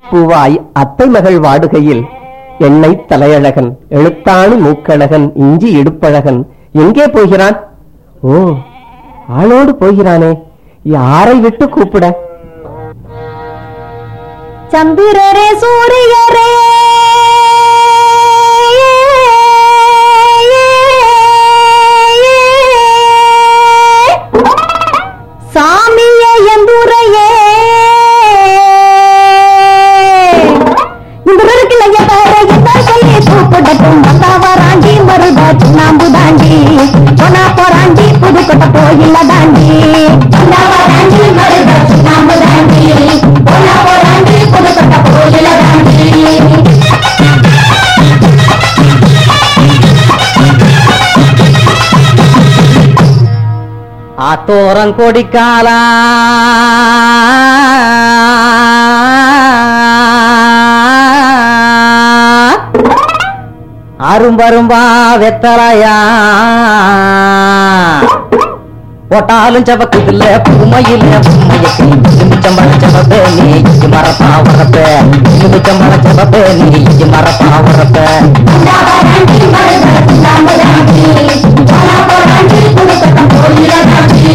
பூவாய் அத்தை மகள் வாடுகையில் எண்ணெய் தலையழகன் எழுத்தாணி மூக்கழகன் இஞ்சி இடுப்பழகன் எங்கே போகிறான் ஓ ஆளோடு போகிறானே யாரை விட்டு கூப்பிட சந்திரரே சூரியரே சாமியே எந்துரையே இந்த இருக்குல்ல பேர என்ன சொல்லி கூப்பிடட்டும் வந்தா வராண்டி மருதா சுண்ணாம்பு தாண்டி போனா போராண்டி புதுக்கோட்டை கோயில தாண்டி வந்தா வராண்டி மருதா சுண்ணாம்பு தாண்டி போனா போராண்டி புதுக்கோட்டை கோயில தாண்டி ஆத்தோரம் கொடிக்காலா அரும்பரும்பா வெத்தலையா போட்டாலும் செவக்குதுல புதுமையில புதுமையக்கு இமிச்சம்பழ செவப்பே நீ இஞ்சி மரப்பா வரப்ப இமிச்சம்பழ செவப்பே நீ இஞ்சி மரப்பா வரப்ப வந்தா வராண்டி மருதா சுண்ணாம்பு தாண்டி போனா போராண்டி புதுக்கோட்டை கோயில தாண்டி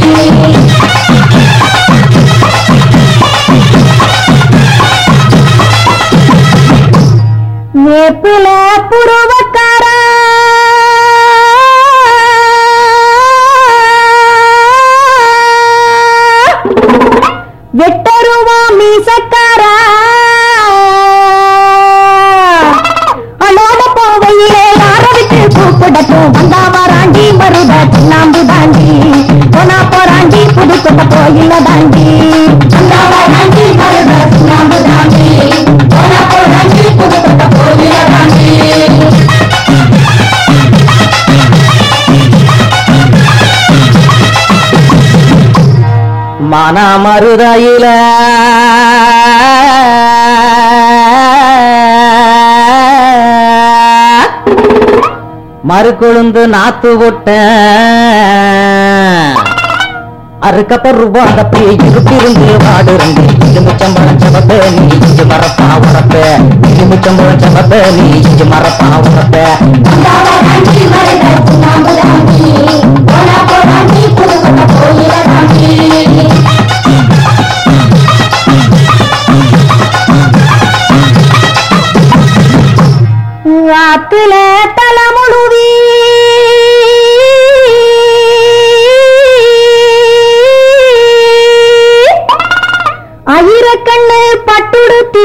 வேப்பில புருவக்காரா வெட்டருவா மீசக்காரா அலோட போவையிலே யார விட்டு கூப்பிடட்டும் வந்தா வராண்டி மருத சுண்ணாம்பு தாண்டி போனா போராண்டி புதுக்கோட்டை கோயில தாண்டி வந்தா வராண்டி மருத சுண்ணாம்பு தாண்டி போனா போராண்டி புதுக்கோட்டை கோயில தாண்டி மன மருதையில மறுக்கொழுந்து நாத்து விட்ட அறுக்கப்ப ரூபா தப்பி இருப்பிருந்து வாடுறந்து இலுமிச்சம்பழம் செவப்ப நீ இஞ்சி மரப்பா உரப்ப இலுமிச்சம்பழம் செவப்ப நீ இஞ்சி மரப்பா உரப்ப வந்தா வராண்டி மருத சுண்ணாம்பு தாண்டி போனா போராண்டி புதுக்கோட்டை கோயில தாண்டி ஆத்துல தலமுழுவி ஆயிரக்கண்ணு பட்டுடுத்தி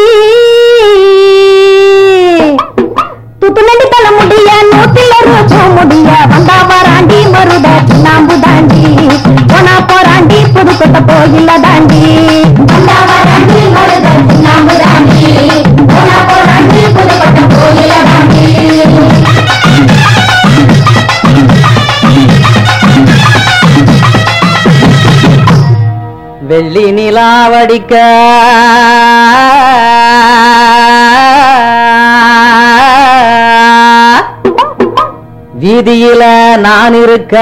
துத்துலண்டி தல முடிய நூத்தில ரோஜோ முடிய வந்தா வராண்டி மருத சுண்ணாம்பு தாண்டி போனா போராண்டி புதுக்கோட்டை கோயில தாண்டி வந்தா வராண்டி மருத சுண்ணாம்பு தாண்டி போனா போராண்டி புதுக்கோட்டை கோயில தாண்டி வெள்ளி நிலாவடிக்க வீதியில நான் இருக்க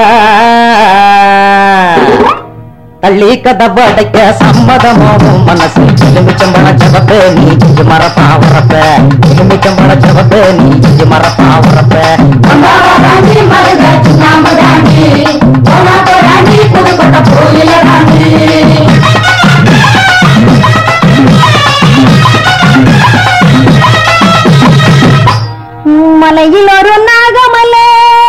தள்ளி கதை படைக்க சம்மதமாகும் மனசு எலுமிச்சம்பழ செவப்ப நீ இஞ்சி மரப்பா உரப்ப எலுமிச்சம்பழ செவப்ப நீ இஞ்சி மரப்பா உரப்ப வந்தா வராண்டி மருத சுண்ணாம்பு தாண்டி போனா போராண்டி புதுக்கோட்டை கோயில தாண்டி மலையில் ஒரு நாகமலை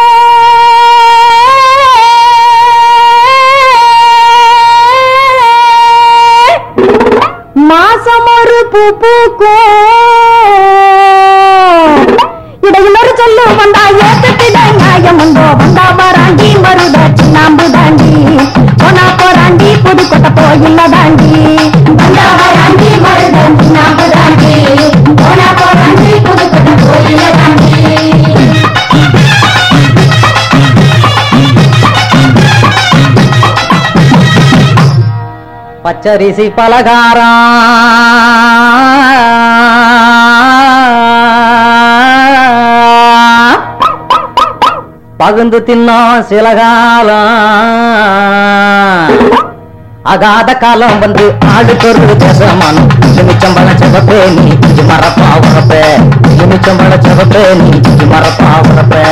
மாசம் ஒரு பூ பூக்கும் இடையில் ஒரு சொல்லு வந்தா ஏத்துக்கிட நியாயம் உண்டோ வந்தா வராண்டி மருத சுண்ணாம்பு தாண்டி போனா போராண்டி புதுக்கோட்டை கோயில்ல தாண்டி வந்தா வராண்டி மருத சுண்ணாம்பு தாண்டி போனா போராண்டி புதுக்கோட்டை கோயில்ல தாண்டி பச்சரிசி பலகாரம் பகுந்து தின்னோம் சில காலம் அகாத காலம் வந்து ஆளுக்கு ஒரு தேசமானம் எலுமிச்சம்பழ செவப்பே நீ இஞ்சி மரப்பா உரப்பே எலுமிச்சம்பழ செவப்பே நீ இஞ்சி மரப்பா உரப்பே